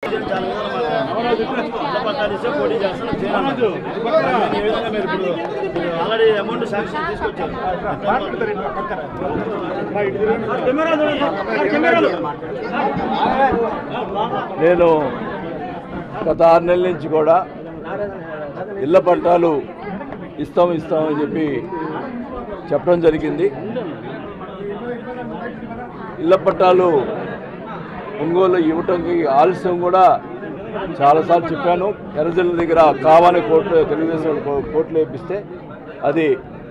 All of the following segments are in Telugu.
ఆల్రెడీ అమౌంట్ శాంక్షన్ తీసుకొచ్చారు నేను గత ఆరు నెలల నుంచి కూడా ఇళ్ల పట్టాలు ఇస్తాం ఇస్తామని చెప్పి చెప్పడం జరిగింది ఇళ్ల పట్టాలు ఒంగోలు ఇవ్వటానికి ఆలస్యం కూడా చాలాసార్లు చెప్పాను ఎర్రజల్ల దగ్గర కావాలని కోర్టు తెలుగుదేశం వాళ్ళు కో- కోర్టులో వేపిస్తే అది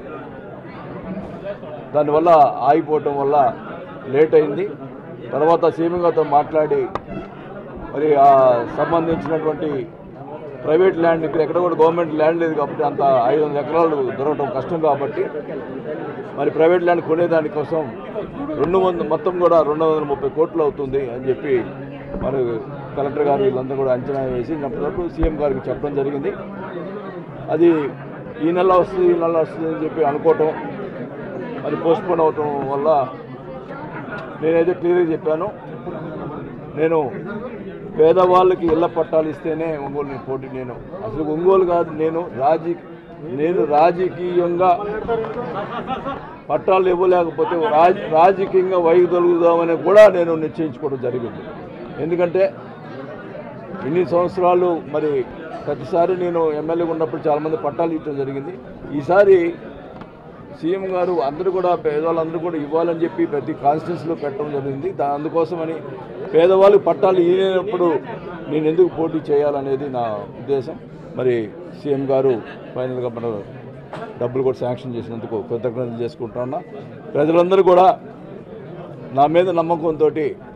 దానివల్ల ఆగిపోవటం వల్ల లేట్ అయింది తర్వాత సీఎం గారితో మాట్లాడి మరి ఆ సంబంధించినటువంటి ప్రైవేట్ ల్యాండ్ ఇక్కడ ఎక్కడ కూడా గవర్నమెంట్ ల్యాండ్ లేదు కాబట్టి అంత ఐదు వందల ఎకరాలు దొరకడం కష్టం కాబట్టి మరి ప్రైవేట్ ల్యాండ్ కొనేదానికోసం రెండు వందల మొత్తం కూడా రెండు వందల ముప్పై కోట్లు అవుతుంది అని చెప్పి మరి కలెక్టర్ గారు వీళ్ళందరూ కూడా అంచనా వేసి అప్పటివరకు సీఎం గారికి చెప్పడం జరిగింది అది ఈ నెల వస్తుంది ఈ నెల వస్తుంది అని చెప్పి అనుకోవటం మరి పోస్ట్పోన్ అవటం వల్ల నేనైతే క్లియర్గా చెప్పాను నేను పేదవాళ్ళకి ఇళ్ల పట్టాలు ఇస్తేనే ఒంగోలు నేను పోటీ నేను అసలు ఒంగోలు కాదు నేను రాజీ నేను రాజకీయంగా పట్టాలు ఇవ్వలేకపోతే రాజ రాజకీయంగా వైదొలుగుదామని కూడా నేను నిశ్చయించుకోవడం జరిగింది ఎందుకంటే ఇన్ని సంవత్సరాలు మరి ప్రతిసారి నేను ఎమ్మెల్యేగా ఉన్నప్పుడు చాలామంది పట్టాలు ఇవ్వడం జరిగింది ఈసారి సీఎం గారు అందరూ కూడా పేదవాళ్ళందరూ కూడా ఇవ్వాలని చెప్పి ప్రతి కాన్స్టిట్యూన్సీలో పెట్టడం జరిగింది దా అందుకోసమని పేదవాళ్ళకి పట్టాలు ఇవ్వనప్పుడు నేను ఎందుకు పోటీ చేయాలనేది నా ఉద్దేశం మరి సీఎం గారు ఫైనల్గా మన డబ్బులు కూడా శాంక్షన్ చేసినందుకు కృతజ్ఞతలు చేసుకుంటా ఉన్నా ప్రజలందరూ కూడా నా మీద నమ్మకంతో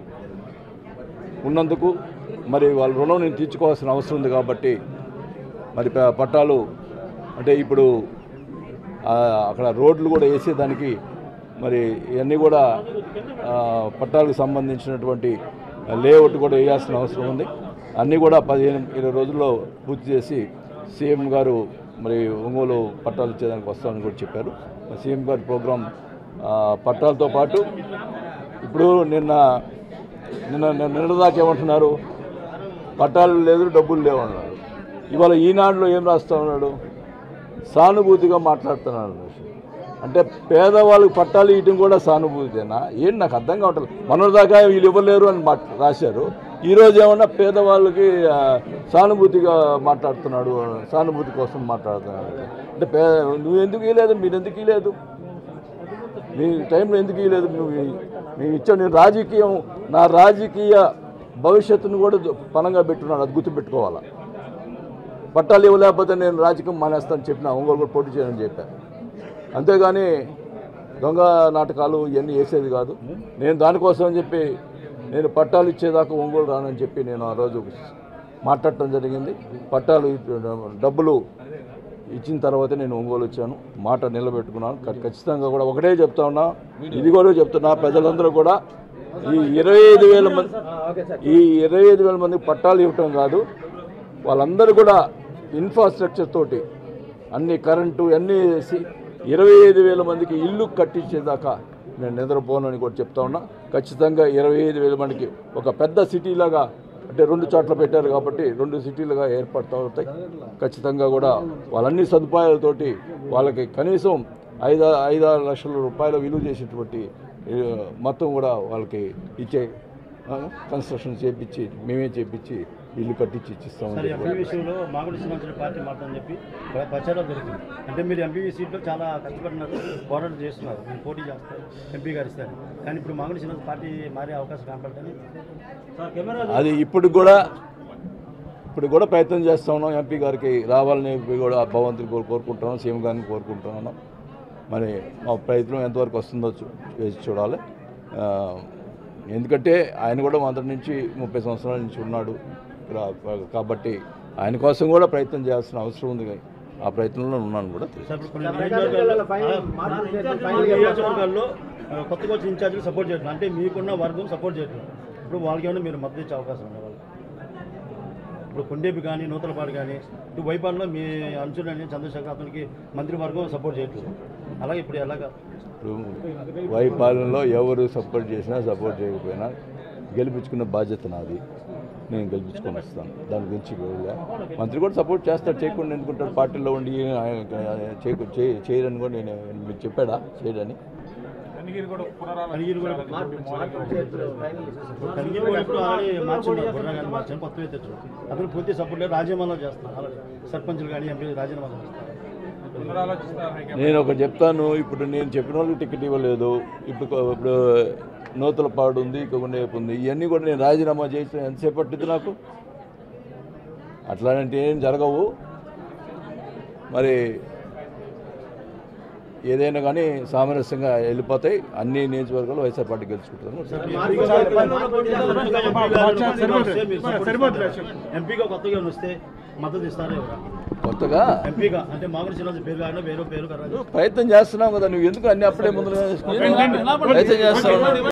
ఉన్నందుకు మరి వాళ్ళ రుణం నేను తీర్చుకోవాల్సిన అవసరం ఉంది కాబట్టి మరి ప- పట్టాలు అంటే ఇప్పుడు ఆ, అక్కడ రోడ్లు కూడా వేసేదానికి మరి ఇవన్నీ కూడా ఆ, పట్టాలకు సంబంధించినటువంటి లేఅవుట్ కూడా వేయాల్సిన అవసరం ఉంది అన్నీ కూడా పదిహేను ఇరవై రోజుల్లో పూర్తి చేసి సీఎం గారు మరి ఒంగోలు పట్టాలు ఇచ్చేదానికి వస్తామని కూడా చెప్పారు మరి సీఎం గారి ప్రోగ్రాం ఆ, పట్టాలతో పాటు ఇప్పుడు నిన్న నిన్న నిన్న- నిన్న దాకా ఏమంటున్నారు పట్టాలు లేదు డబ్బులు లేవు అన్నారు ఇవాళ ఈనాడులో ఏం రాస్తా ఉన్నాడు సానుభూతిగా మాట్లాడుతున్నాడు అంటే పేదవాళ్ళకి పట్టాలు ఇయటం కూడా సానుభూతినా ఏంటి నాకు అర్థం కావట్లేదు మనదాకా వీళ్ళు ఇవ్వలేరు అని మాట్ రాశారు ఈరోజు ఏమన్నా పేదవాళ్ళకి ఆ, సానుభూతిగా మాట్లాడుతున్నాడు సానుభూతి కోసం మాట్లాడుతున్నాడు అంటే పే నువ్వు ఎందుకు ఇవ్వలేదు మీరు ఎందుకు ఇవ్వలేదు మీ టైంలో ఎందుకు ఇవ్వలేదు నువ్వు మేము ఇచ్చావు నేను రాజకీయం నా రాజకీయ భవిష్యత్తును కూడా పనంగా పెట్టున్నాడు అది గుర్తుపెట్టుకోవాలా పట్టాలు ఇవ్వలేకపోతే నేను రాజకీయం మానేస్తాను చెప్పిన ఒంగోలు కూడా పోటీ చేయని చెప్పాను అంతేగాని దొంగ నాటకాలు ఇవన్నీ వేసేది కాదు నేను దానికోసం అని చెప్పి నేను పట్టాలు ఇచ్చేదాకా ఒంగోలు రానని చెప్పి నేను ఆ రోజు మాట్లాడటం జరిగింది పట్టాలు డబ్బులు ఇచ్చిన తర్వాతే నేను ఒంగోలు వచ్చాను మాట నిలబెట్టుకున్నాను ఖ- ఖచ్చితంగా కూడా ఒకటే చెప్తా ఉన్నా ఇది కూడా చెప్తున్నా ప్రజలందరూ కూడా ఈ ఇరవై ఐదు వేల మంది ఈ ఇరవై ఐదు వేల మందికి పట్టాలు ఇవ్వటం కాదు వాళ్ళందరూ కూడా ఇన్ఫ్రాస్ట్రక్చర్ తోటి అన్ని కరెంటు అన్నీ వేసి ఇరవై ఐదు వేల మందికి ఇల్లు కట్టించేదాకా నేను నిద్రపోనని కూడా చెప్తా ఉన్నా ఖచ్చితంగా ఇరవై ఐదు వేల మందికి ఒక పెద్ద సిటీలాగా అంటే రెండు చోట్ల పెట్టారు కాబట్టి రెండు సిటీలుగా ఏర్పడుతూ అవుతాయి ఖచ్చితంగా కూడా వాళ్ళన్ని సదుపాయాలతోటి వాళ్ళకి కనీసం ఐదు ఐదారు లక్షల రూపాయల విలువ చేసేటువంటి ఏ, మొత్తం కూడా వాళ్ళకి ఇచ్చే ఆ, కన్స్ట్రక్షన్ చేపించి మేమే చేపించి ఇల్లు కట్టించి ఇచ్చిస్తామని సార్ చెప్పి ఎంపీ విషయంలో మాగుడి శ్రీనివాసరావు పార్టీ మాట్లాడని చెప్పి ప్ర- ప్రచారం దొరికింది అంటే మీరు ఎంపీ సీట్లో చాలా కష్టపడినారు పోరాటం చేస్తున్నారు మీరు పోటీ చేస్తారు ఎంపీ గారు ఇస్తారు కానీ ఇప్పుడు మాగుడి శ్రీనివాస పార్టీ మారే అవకాశం కనపడతాని సార్ కెమెరా అది ఇప్పుడు కూడా ఇప్పుడు కూడా ప్రయత్నం చేస్తా ఉన్నాం ఎంపీ గారికి రావాలని కూడా భగవంతుని కోరు కోరుకుంటున్నాం సీఎం గారిని కోరుకుంటున్నాం మరి మా ప్రయత్నం ఎంతవరకు వస్తుందో చూ- వేచి చూడాలి ఆ, ఎందుకంటే ఆయన కూడా మొదటి నుంచి ముప్పై సంవత్సరాల నుంచి ఉన్నాడు ఇక్కడ కాబట్టి ఆయన కోసం కూడా ప్రయత్నం చేయాల్సిన అవసరం ఉంది ఆ ప్రయత్నంలో ఉన్నాను కూడా సార్ ఇప్పుడు కొన్ని నియోజకవర్గాల్లో కొన్ని నియోజకవర్గాల్లో ఆ, కొత్తగా వచ్చిన ఇన్ఛార్జీలు సపోర్ట్ చేయట్లేదు అంటే మీకున్న వర్గం సపోర్ట్ చేయట్లేదు ఇప్పుడు వాళ్ళకి ఏమైనా మీరు మద్దతు ఇచ్చే అవకాశం ఉంది వాళ్ళకి ఇప్పుడు కొండేపి కానీ నూతలపాడు కానీ ఇటు వైపాడులో మీ అంచుడని చంద్రశేఖర్ అతనికి మంత్రివర్గం సపోర్ట్ చేయట్లేదు అలాగే ఇప్పుడు ఎలాగా ఇప్పుడు వైపాలనలో ఎవరు సపోర్ట్ చేసినా సపోర్ట్ చేయకపోయినా గెలిపించుకున్న బాధ్యత నాది నేను గెలిపించుకొని వస్తాను దాని గురించి కూడా మంత్రి కూడా సపోర్ట్ చేస్తాడు చేయకుండా ఎందుకుంటాడు పార్టీలో ఉండి ఆయన చేయకు చేయ- చేయరని కూడా నేను మీకు చెప్పాడా చేయడని కనిగిరి కూడా కనిగిరి కూడా ఇప్పుడు ఆల్రెడీ మార్చున్నారు బుర్రా గారిని మార్చాను కొత్త తెచ్చు అతను పూర్తి సపోర్ట్ లేదు రాజీనామాలో చేస్తున్నారు ఆల్రెడీ సర్పంచులు కానీ ఎంపీ రాజీనామాలు చేస్తారు నేను ఒక చెప్తాను ఇప్పుడు నేను చెప్పిన వాళ్ళకి టికెట్ ఇవ్వలేదు ఇప్పుడు కొ- ఇప్పుడు నూతల పాడు ఉంది ఇంకొక వైపు ఉంది ఇవన్నీ కూడా నేను రాజీనామా చేసి ఎంతసేపు పట్టింది నాకు అట్లాంటి ఏం జరగవు మరి ఏదైనా కానీ సామరస్యంగా వెళ్ళిపోతాయి అన్ని నియోజకవర్గాలు వైఎస్ఆర్ పార్టీ గెలుచుకుంటారు ఎంపీగా కొత్తగా ఏమైనా వస్తే మద్దతు ఇస్తారా ఎవరా? కొత్తగా ఎంపీగా అంటే మామూలు శ్రీనివాస్ పేరు కాకుండా వేరే పేరు కదా ప్రయత్నం చేస్తున్నావు కదా నువ్వు ఎందుకు అన్ని అప్పుడే ముందు ప్రయత్నం చేస్తావు